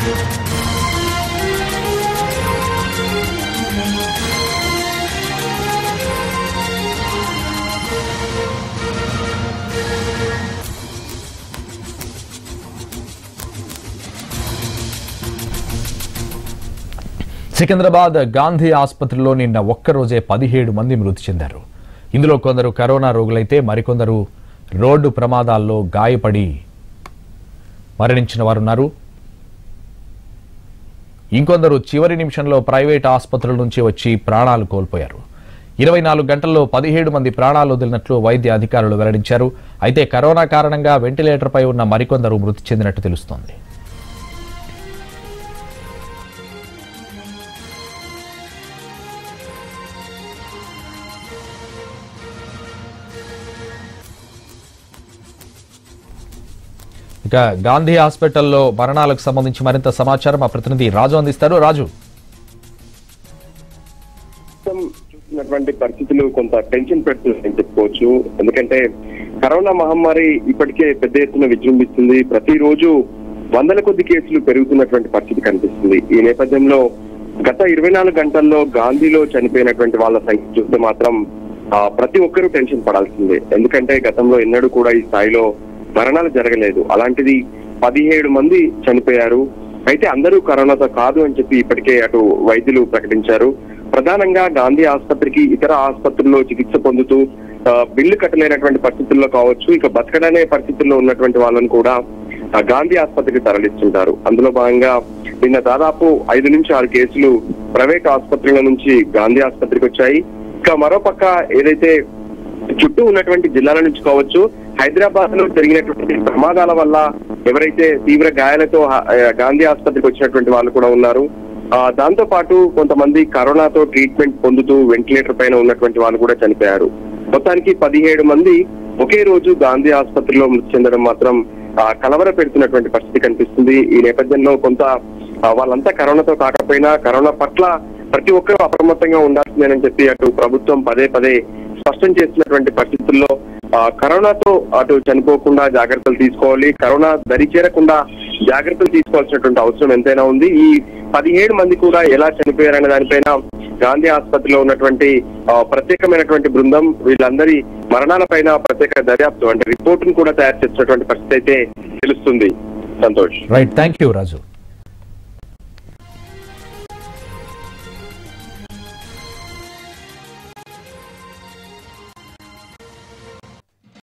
సికింద్రాబాద్ గాంధీ ఆసుపత్రిలో నిన్న ఒక్కరోజే పదిహేడు మంది మృతి చెందారు ఇందులో కొందరు కరోనా రోగులైతే మరికొందరు రోడ్డు ప్రమాదాల్లో గాయపడి మరణించిన వారున్నారు ఇంకొందరు చివరి నిమిషంలో ప్రైవేట్ ఆసుపత్రుల నుంచి వచ్చి ప్రాణాలు కోల్పోయారు ఇరవై నాలుగు గంటల్లో పదిహేడు మంది ప్రాణాలు వదిలినట్లు వైద్య అధికారులు వెల్లడించారు అయితే కరోనా కారణంగా వెంటిలేటర్పై ఉన్న మరికొందరు మృతి చెందినట్టు తెలుస్తోంది ఇక గాంధీ హాస్పిటల్లో మరణాలకు సంబంధించి మరింత సమాచారం మా ప్రతినిధి రాజు అందిస్తారు రాజు ప్రస్తుతం చూస్తున్నటువంటి పరిస్థితులు కొంత టెన్షన్ పెడుతున్నాయని చెప్పుకోవచ్చు ఎందుకంటే కరోనా మహమ్మారి ఇప్పటికే పెద్ద ఎత్తున విజృంభిస్తుంది ప్రతిరోజు వందల కొద్ది కేసులు పెరుగుతున్నటువంటి పరిస్థితి కనిపిస్తుంది ఈ నేపథ్యంలో గత ఇరవై నాలుగు గంటల్లో గాంధీలో చనిపోయినటువంటి వాళ్ళ సంఖ్య చూస్తే మాత్రం ఆ, ప్రతి ఒక్కరూ టెన్షన్ పడాల్సిందే ఎందుకంటే గతంలో ఎన్నడూ కూడా ఈ స్థాయిలో మరణాలు జరగలేదు అలాంటిది పదిహేడు మంది చనిపోయారు అయితే అందరూ కరోనాతో కాదు అని చెప్పి ఇప్పటికే అటు వైద్యులు ప్రకటించారు ప్రధానంగా గాంధీ ఆసుపత్రికి ఇతర ఆసుపత్రుల్లో చికిత్స పొందుతూ ఆ, బిల్లు కట్టలేనటువంటి పరిస్థితుల్లో కావచ్చు ఇక బతకడనే పరిస్థితుల్లో ఉన్నటువంటి వాళ్ళని కూడా ఆ, గాంధీ ఆసుపత్రికి తరలిస్తుంటారు అందులో భాగంగా నిన్న దాదాపు ఐదు నుంచి ఆరు కేసులు ప్రైవేట్ ఆసుపత్రుల నుంచి గాంధీ ఆసుపత్రికి వచ్చాయి ఇక మరోపక్క ఏదైతే చుట్టూ ఉన్నటువంటి జిల్లాల నుంచి కావచ్చు హైదరాబాద్ లో జరిగినటువంటి ప్రమాదాల వల్ల ఎవరైతే తీవ్ర గాయాలతో హ- ఆ, గాంధీ ఆసుపత్రికి వచ్చినటువంటి వాళ్ళు కూడా ఉన్నారు ఆ, దాంతో పాటు కొంతమంది కరోనాతో ట్రీట్మెంట్ పొందుతూ వెంటిలేటర్ పైన ఉన్నటువంటి వాళ్ళు కూడా చనిపోయారు మొత్తానికి పదిహేడు మంది ఒకే రోజు గాంధీ ఆసుపత్రిలో మృతి చెందడం మాత్రం ఆ, కలవర పెడుతున్నటువంటి పరిస్థితి కనిపిస్తుంది ఈ నేపథ్యంలో కొంత ఆ, వాళ్ళంతా కరోనాతో కాకపోయినా కరోనా పట్ల ప్రతి ఒక్కరూ అప్రమత్తంగా ఉండాల్సిందేనని చెప్పి అటు ప్రభుత్వం పదే పదే స్పష్టం చేస్తున్నటువంటి పరిస్థితుల్లో ఆ, కరోనాతో అటు చనిపోకుండా జాగ్రత్తలు తీసుకోవాలి కరోనా దరి చేరకుండా జాగ్రత్తలు తీసుకోవాల్సినటువంటి అవసరం ఎంతైనా ఉంది ఈ పదిహేడు మంది కూడా ఎలా చనిపోయారనే దానిపైన గాంధీ ఆసుపత్రిలో ఉన్నటువంటి ఆ, ప్రత్యేకమైనటువంటి బృందం వీళ్ళందరి మరణాలపైన ప్రత్యేక దర్యాప్తు అంటే రిపోర్టును కూడా తయారు చేసినటువంటి పరిస్థితి అయితే తెలుస్తుంది Santosh right thank you Raju